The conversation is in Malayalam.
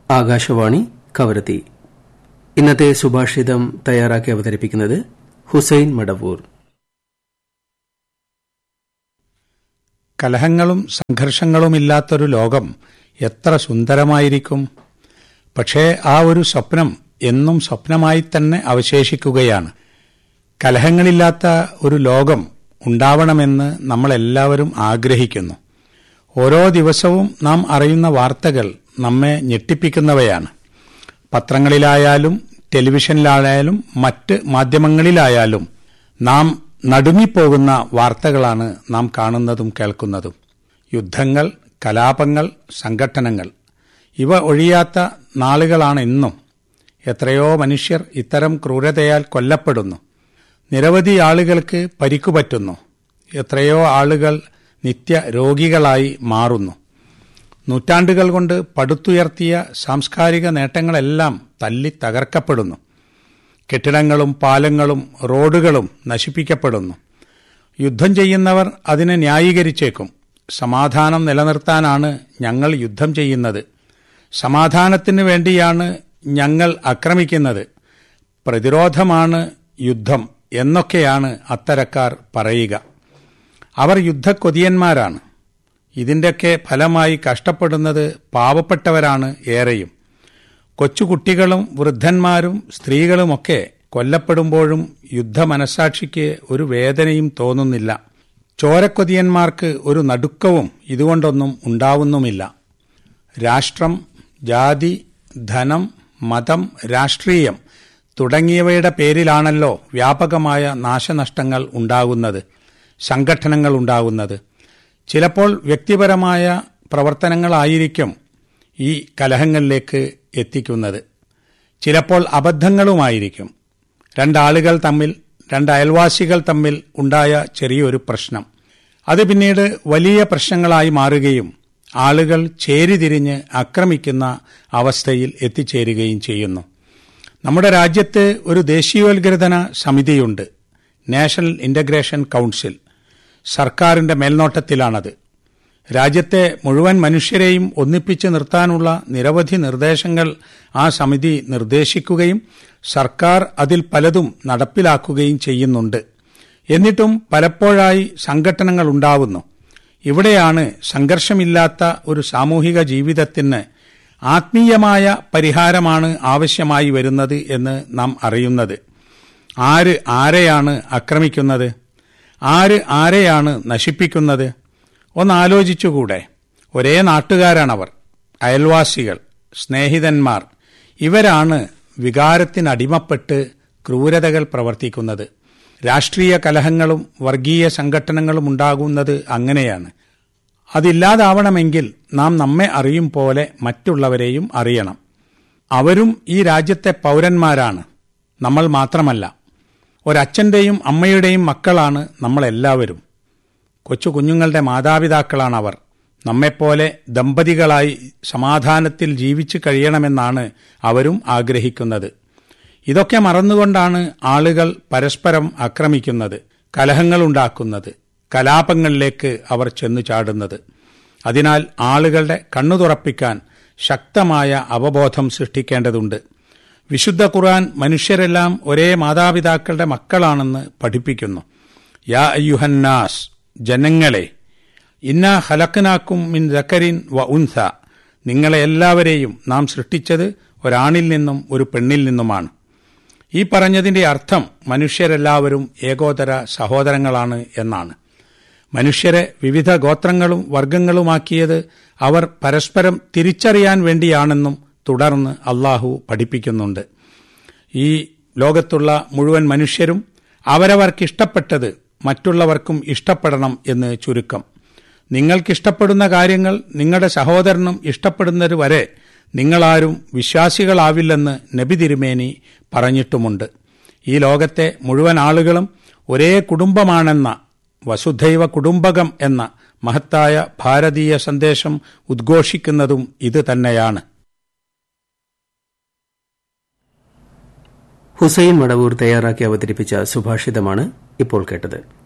ആകാശവാണി കവരത്തി ഇന്നത്തെ സുഭാഷിതം തയ്യാറാക്കി അവതരിപ്പിക്കുന്നത് ഹുസൈൻ മടവൂർ കലഹങ്ങളും സംഘർഷങ്ങളുമില്ലാത്തൊരു ലോകം എത്ര സുന്ദരമായിരിക്കും പക്ഷേ ആ ഒരു സ്വപ്നം എന്നും സ്വപ്നമായി തന്നെ അവശേഷിക്കുകയാണ് കലഹങ്ങളില്ലാത്ത ഒരു ലോകം ഉണ്ടാവണമെന്ന് നമ്മളെല്ലാവരും ആഗ്രഹിക്കുന്നു ഓരോ ദിവസവും നാം അറിയുന്ന വാർത്തകൾ നമ്മെ ഞെട്ടിപ്പിക്കുന്നവയാണ് പത്രങ്ങളിലായാലും ടെലിവിഷനിലായാലും മറ്റ് മാധ്യമങ്ങളിലായാലും നാം നടുങ്ങിപ്പോകുന്ന വാർത്തകളാണ് നാം കാണുന്നതും കേൾക്കുന്നതും യുദ്ധങ്ങൾ കലാപങ്ങൾ സംഘട്ടനങ്ങൾ ഇവ ഒഴിയാത്ത നാളുകളാണ് ഇന്നും എത്രയോ മനുഷ്യർ ഇത്തരം ക്രൂരതയാൽ കൊല്ലപ്പെടുന്നു നിരവധി ആളുകൾക്ക് പരിക്കുപറ്റുന്നു എത്രയോ ആളുകൾ നിത്യ രോഗികളായി മാറുന്നു നൂറ്റാണ്ടുകൾ കൊണ്ട് പടുത്തുയർത്തിയ സാംസ്കാരിക നേട്ടങ്ങളെല്ലാം തല്ലി തകർക്കപ്പെടുന്നു കെട്ടിടങ്ങളും പാലങ്ങളും റോഡുകളും നശിപ്പിക്കപ്പെടുന്നു യുദ്ധം ചെയ്യുന്നവർ അതിനെ ന്യായീകരിച്ചേക്കും സമാധാനം നിലനിർത്താനാണ് ഞങ്ങൾ യുദ്ധം ചെയ്യുന്നത് സമാധാനത്തിന് വേണ്ടിയാണ് ഞങ്ങൾ ആക്രമിക്കുന്നത് പ്രതിരോധമാണ് യുദ്ധം എന്നൊക്കെയാണ് അത്തരക്കാർ പറയുക അവർ യുദ്ധക്കൊതിയന്മാരാണ് ഇതിൻ്റെയൊക്കെ ഫലമായി കഷ്ടപ്പെടുന്നത് പാവപ്പെട്ടവരാണ് ഏറെയും കൊച്ചുകുട്ടികളും വൃദ്ധന്മാരും സ്ത്രീകളുമൊക്കെ കൊല്ലപ്പെടുമ്പോഴും യുദ്ധമനസാക്ഷിക്ക് ഒരു വേദനയും തോന്നുന്നില്ല ചോരക്കൊതിയന്മാർക്ക് ഒരു നടുക്കവും ഇതുകൊണ്ടൊന്നും ഉണ്ടാവുന്നുമില്ല രാഷ്ട്രം ജാതി ധനം മതം രാഷ്ട്രീയം തുടങ്ങിയവയുടെ പേരിലാണല്ലോ വ്യാപകമായ നാശനഷ്ടങ്ങൾ ഉണ്ടാകുന്നത് സംഘട്ടനങ്ങൾ ഉണ്ടാകുന്നത് ചിലപ്പോൾ വ്യക്തിപരമായ പ്രവർത്തനങ്ങളായിരിക്കും ഈ കലഹങ്ങളിലേക്ക് എത്തിക്കുന്നത് ചിലപ്പോൾ അബദ്ധങ്ങളുമായിരിക്കും രണ്ടാളുകൾ തമ്മിൽ രണ്ട് അയൽവാസികൾ തമ്മിൽ ഉണ്ടായ ചെറിയൊരു പ്രശ്നം അത് പിന്നീട് വലിയ പ്രശ്നങ്ങളായി മാറുകയും ആളുകൾ ചേരിതിരിഞ്ഞ് ആക്രമിക്കുന്ന അവസ്ഥയിൽ എത്തിച്ചേരുകയും ചെയ്യുന്നു നമ്മുടെ രാജ്യത്ത് ഒരു ദേശീയോത്ഗ്രഥന സമിതിയുണ്ട് നാഷണൽ ഇന്റഗ്രേഷൻ കൌൺസിൽ സർക്കാരിന്റെ മേൽനോട്ടത്തിലാണത് രാജ്യത്തെ മുഴുവൻ മനുഷ്യരെയും ഒന്നിപ്പിച്ച് നിർത്താനുള്ള നിരവധി നിർദ്ദേശങ്ങൾ ആ സമിതി നിർദ്ദേശിക്കുകയും സർക്കാർ അതിൽ പലതും നടപ്പിലാക്കുകയും ചെയ്യുന്നുണ്ട് എന്നിട്ടും പലപ്പോഴായി സംഘട്ടനങ്ങൾ ഉണ്ടാവുന്നു ഇവിടെയാണ് സംഘർഷമില്ലാത്ത ഒരു സാമൂഹിക ജീവിതത്തിന് ആത്മീയമായ പരിഹാരമാണ് ആവശ്യമായി വരുന്നത് എന്ന് നാം അറിയുന്നത് ആര് ആരെയാണ് ആക്രമിക്കുന്നത് ആര് ആരെയാണ് നശിപ്പിക്കുന്നത് ഒന്ന് ആലോചിച്ചുകൂടെ ഒരേ നാട്ടുകാരാണവർ അയൽവാസികൾ സ്നേഹിതന്മാർ ഇവരാണ് വികാരത്തിനടിമപ്പെട്ട് ക്രൂരതകൾ പ്രവർത്തിക്കുന്നത് രാഷ്ട്രീയ കലഹങ്ങളും വർഗീയ സംഘട്ടനങ്ങളും ഉണ്ടാകുന്നത് അങ്ങനെയാണ് അതില്ലാതാവണമെങ്കിൽ നാം നമ്മെ അറിയും പോലെ മറ്റുള്ളവരെയും അറിയണം അവരും ഈ രാജ്യത്തെ പൗരന്മാരാണ് നമ്മൾ മാത്രമല്ല ഒരച്ഛന്റെയും അമ്മയുടെയും മക്കളാണ് നമ്മളെല്ലാവരും കൊച്ചു കുഞ്ഞുങ്ങളുടെ മാതാപിതാക്കളാണ് അവർ നമ്മെപ്പോലെ ദമ്പതികളായി സമാധാനത്തിൽ ജീവിച്ചു കഴിയണമെന്നാണ് അവരും ആഗ്രഹിക്കുന്നത് ഇതൊക്കെ മറന്നുകൊണ്ടാണ് ആളുകൾ പരസ്പരം ആക്രമിക്കുന്നത് കലഹങ്ങളുണ്ടാക്കുന്നത് കലാപങ്ങളിലേക്ക് അവർ ചെന്നു ചാടുന്നത് അതിനാൽ ആളുകളുടെ കണ്ണു തുറപ്പിക്കാൻ ശക്തമായ അവബോധം സൃഷ്ടിക്കേണ്ടതുണ്ട് വിശുദ്ധ ഖുർആൻ മനുഷ്യരെല്ലാം ഒരേ മാതാപിതാക്കളുടെ മക്കളാണെന്ന് പഠിപ്പിക്കുന്നു യാ അയ്യുഹന്നാസ് ജനങ്ങളെ ഇന്ന ഹലക്കനാക്കും മിൻ ദക്കരിൻ വ ഉൻസ നിങ്ങളെ എല്ലാവരെയും നാം സൃഷ്ടിച്ചത് ഒരാണിൽ നിന്നും ഒരു പെണ്ണിൽ നിന്നുമാണ് ഈ പറഞ്ഞതിന്റെ അർത്ഥം മനുഷ്യരെല്ലാവരും ഏകോദര സഹോദരങ്ങളാണ് എന്നാണ് മനുഷ്യരെ വിവിധ ഗോത്രങ്ങളും വർഗങ്ങളുമാക്കിയത് അവർ പരസ്പരം തിരിച്ചറിയാൻ വേണ്ടിയാണെന്നും തുടർന്ന് അള്ളാഹു പഠിപ്പിക്കുന്നുണ്ട് ഈ ലോകത്തുള്ള മുഴുവൻ മനുഷ്യരും അവരവർക്കിഷ്ടപ്പെട്ടത് മറ്റുള്ളവർക്കും ഇഷ്ടപ്പെടണം എന്ന് ചുരുക്കം നിങ്ങൾക്കിഷ്ടപ്പെടുന്ന കാര്യങ്ങൾ നിങ്ങളുടെ സഹോദരനും ഇഷ്ടപ്പെടുന്നത് വരെ നിങ്ങളാരും വിശ്വാസികളാവില്ലെന്ന് നബി തിരുമേനി പറഞ്ഞിട്ടുമുണ്ട് ഈ ലോകത്തെ മുഴുവൻ ആളുകളും ഒരേ കുടുംബമാണെന്ന വസുധൈവ കുടുംബകം എന്ന മഹത്തായ ഭാരതീയ സന്ദേശം ഉദ്ഘോഷിക്കുന്നതും ഇത് തന്നെയാണ് ഹുസൈൻ മടവൂർ തയ്യാറാക്കി അവതരിപ്പിച്ച സുഭാഷിതമാണ് ഇപ്പോൾ കേട്ടത്